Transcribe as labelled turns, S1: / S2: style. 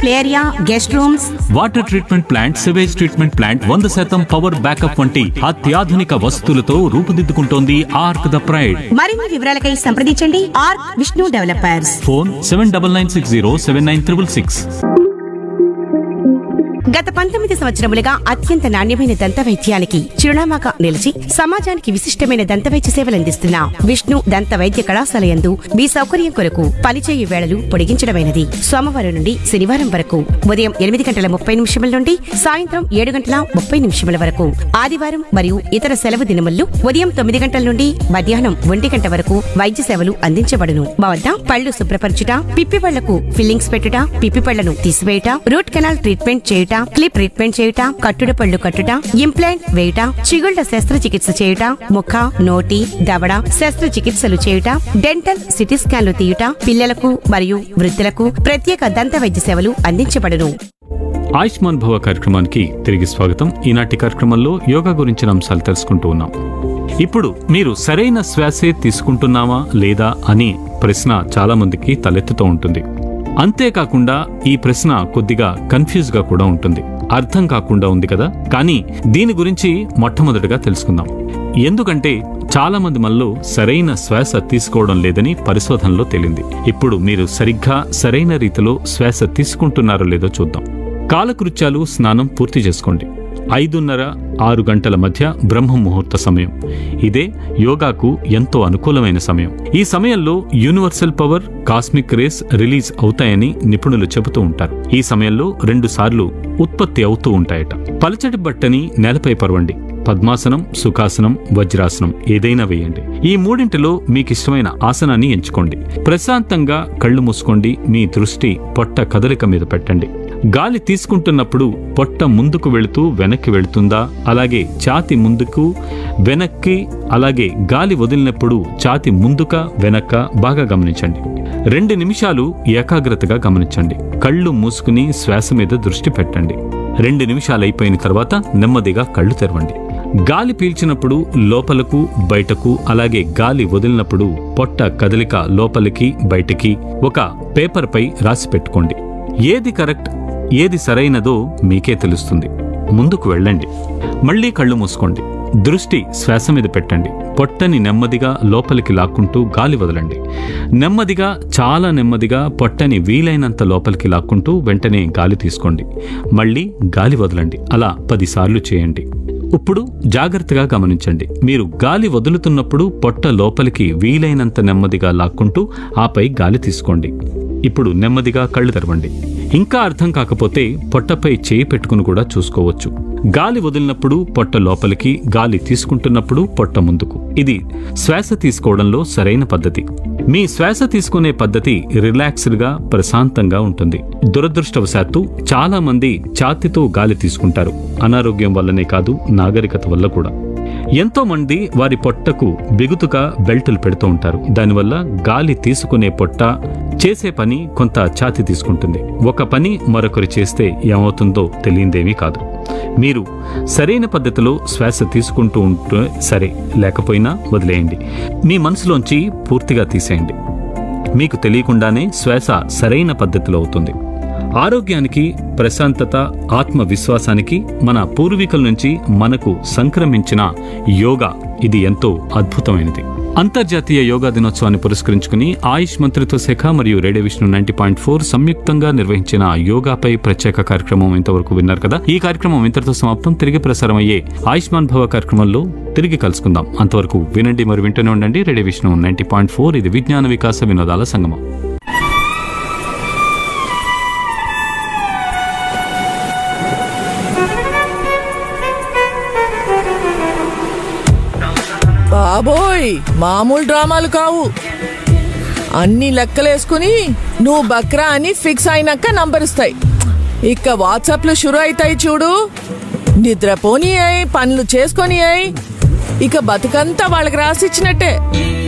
S1: play area guest rooms
S2: water treatment plant sewage treatment plant వంద శాతం power backup వంటి అత్యాధునిక వసతులతో రూపుదిద్దుకుంటోంది ఆర్క్ ద ప్రైడ్
S1: మరిన్ని వివరాలకై సంప్రదించండి R Vishnu developers
S2: phone seven double nine six zero seven nine triple six
S1: గత పంతొమ్మిది సంవత్సరములుగా అత్యంత నాణ్యమైన దంత వైద్యానికి చిరునామాగా నిలిచి సమాజానికి విశిష్టమైన దంత వైద్య సేవలు అందిస్తున్న విష్ణు దంత వైద్య కళాశాల యందు మీ సౌకర్యం కొరకు పనిచేయు వేళలు పొడిగించడమైనది సోమవారం నుండి శనివారం వరకు ఉదయం ఎనిమిది గంటల ముప్పై నిమిషముల నుండి సాయంత్రం ఏడు గంటల ముప్పై నిమిషముల వరకు ఆదివారం మరియు ఇతర సెలవు దినముల్లో ఉదయం తొమ్మిది గంటల నుండి మధ్యాహ్నం ఒంటి గంట వరకు వైద్య సేవలు అందించబడును మా వద్ద పళ్ళు శుభ్రపరచుట పిప్పి పళ్లకు ఫిల్లింగ్స్ పెట్టుట పిప్పి పళ్లను తీసివేయుట రూట్ కెనాల్ ట్రీట్మెంట్ చేయుట క్లిప్ ట్రీట్మెంట్ చేయుట కట్టుడు పళ్ళు కట్టుట ఇంప్లాంట్ వేయుట చిగుళ్ల శస్త్రచికిత్స చేయుట ముఖ నోటి దవడ శస్త్రచికిత్సలు చేయుట డెంటల్ సిటీ స్కాన్లు తీయుట పిల్లలకు మరియు వృద్ధులకు ప్రత్యేక దంత వైద్య సేవలు అందించబడును
S2: ఆయుష్మాన్ భవ కార్యక్రమానికి తిరిగి స్వాగతం ఈనాటి కార్యక్రమంలో యోగా గురించిన అంశాలు తెలుసుకుంటూ ఉన్నాం ఇప్పుడు మీరు సరైన శ్వాసే తీసుకుంటున్నామా లేదా అని ప్రశ్న చాలా మందికి తలెత్తుతూ ఉంటుంది అంతేకాకుండా ఈ ప్రశ్న కొద్దిగా కన్ఫ్యూజ్ గా కూడా ఉంటుంది అర్థం కాకుండా ఉంది కదా కానీ దీని గురించి మొట్టమొదటిగా తెలుసుకుందాం ఎందుకంటే చాలా మంది మనలో సరైన శ్వాస తీసుకోవడం లేదని పరిశోధనలో తేలింది ఇప్పుడు మీరు సరిగ్గా సరైన రీతిలో శ్వాస తీసుకుంటున్నారో లేదో చూద్దాం కాలకృత్యాలు స్నానం పూర్తి చేసుకోండి ఐదున్నర ఆరు గంటల మధ్య బ్రహ్మ ముహూర్త సమయం ఇదే యోగాకు ఎంతో అనుకూలమైన సమయం ఈ సమయంలో universal power cosmic rays release అవుతాయని నిపుణులు చెబుతూ ఉంటారు ఈ సమయంలో రెండు సార్లు ఉత్పత్తి అవుతూ ఉంటాయట పలచటి బట్టని నేలపై పరవండి పద్మాసనం సుఖాసనం వజ్రాసనం ఏదైనా వేయండి ఈ మూడింటిలో మీకిష్టమైన ఆసనాన్ని ఎంచుకోండి ప్రశాంతంగా కళ్ళు మూసుకోండి మీ దృష్టి పొట్ట కదలిక మీద పెట్టండి గాలి తీసుకుంటున్నప్పుడు పొట్ట ముందుకు వెళుతూ వెనక్కి వెళుతుందా అలాగే ఛాతి ముందుకు వెనక్కి అలాగే గాలి వదిలినప్పుడు ఛాతి ముందుక వెనక్క బాగా గమనించండి రెండు నిమిషాలు ఏకాగ్రతగా గమనించండి కళ్ళు మూసుకుని శ్వాస మీద దృష్టి పెట్టండి రెండు నిమిషాలు అయిపోయిన తర్వాత నెమ్మదిగా కళ్ళు తెరవండి గాలి పీల్చినప్పుడు లోపలకు బయటకు అలాగే గాలి వదిలినప్పుడు పొట్ట కదలిక లోపలికి బయటికి ఒక పేపర్ పై రాసి పెట్టుకోండి ఏది కరెక్ట్ ఏది సరైనదో మీకే తెలుస్తుంది ముందుకు వెళ్ళండి మళ్ళీ కళ్ళు మూసుకోండి దృష్టి శ్వాస మీద పెట్టండి పొట్టని నెమ్మదిగా లోపలికి లాక్కుంటూ గాలి వదలండి నెమ్మదిగా చాలా నెమ్మదిగా పొట్టని వీలైనంత లోపలికి లాక్కుంటూ వెంటనే గాలి తీసుకోండి మళ్ళీ గాలి వదలండి అలా పదిసార్లు చేయండి ఇప్పుడు జాగ్రత్తగా గమనించండి మీరు గాలి వదులుతున్నప్పుడు పొట్ట లోపలికి వీలైనంత నెమ్మదిగా లాక్కుంటూ ఆపై గాలి తీసుకోండి ఇప్పుడు నెమ్మదిగా కళ్ళు తెరవండి ఇంకా అర్థం కాకపోతే పొట్టపై చేయి పెట్టుకుని కూడా చూసుకోవచ్చు గాలి వదిలినప్పుడు పొట్ట లోపలికి గాలి తీసుకుంటున్నప్పుడు పొట్ట ముందుకు ఇది శ్వాస తీసుకోవడంలో సరైన పద్ధతి మీ శ్వాస తీసుకునే పద్ధతి రిలాక్స్డ్ గా ప్రశాంతంగా ఉంటుంది దురదృష్టవశాత్తు చాలా మంది ఛాతితో గాలి తీసుకుంటారు అనారోగ్యం వల్లనే కాదు నాగరికత వల్ల కూడా ఎంతో మంది వారి పొట్టకు బిగుతుగా బెల్టులు పెడుతూ ఉంటారు దానివల్ల గాలి తీసుకునే పొట్ట చేసే పని కొంత ఛాతి తీసుకుంటుంది ఒక పని మరొకరు చేస్తే ఏమవుతుందో తెలియందేమీ కాదు మీరు సరైన పద్ధతిలో శ్వాస తీసుకుంటూ ఉంటే సరే లేకపోయినా వదిలేయండి మీ మనసులోంచి పూర్తిగా తీసేయండి మీకు తెలియకుండానే శ్వాస సరైన పద్ధతిలో అవుతుంది ఆరోగ్యానికి ప్రశాంతత ఆత్మవిశ్వాసానికి మన పూర్వీకుల నుంచి మనకు సంక్రమించిన యోగా ఇది ఎంతో అద్భుతమైనది అంతర్జాతీయ యోగా దినోత్సవాన్ని పురస్కరించుకుని ఆయుష్ మంత్రిత్వ శాఖ మరియు radio Vishnu ninety point four సంయుక్తంగా నిర్వహించిన యోగాపై ప్రత్యేక కార్యక్రమం ఇంతవరకు విన్నారు కదా ఈ కార్యక్రమం ఇంతటితో సమాప్తం తిరిగి ప్రసారం అయ్యే ఆయుష్మాన్ భవ కార్యక్రమంలో తిరిగి కలుసుకుందాం అంతవరకు వినండి మరి వింటూనే ఉండండి radio Vishnu ninety point four ఇది విజ్ఞాన వికాస వినోదాల సంగమం
S3: బాబోయ్ మామూలు డ్రామాలు కావు అన్ని లెక్కలేసుకుని నువ్వు బక్రా అని ఫిక్స్ అయినాక నంబర్ ఇస్తాయి ఇక వాట్సాప్లు షురు అవుతాయి చూడు నిద్రపోని అయి పనులు చేసుకొని అయి ఇక బతుకంతా వాళ్ళకి రాసిచ్చినట్టే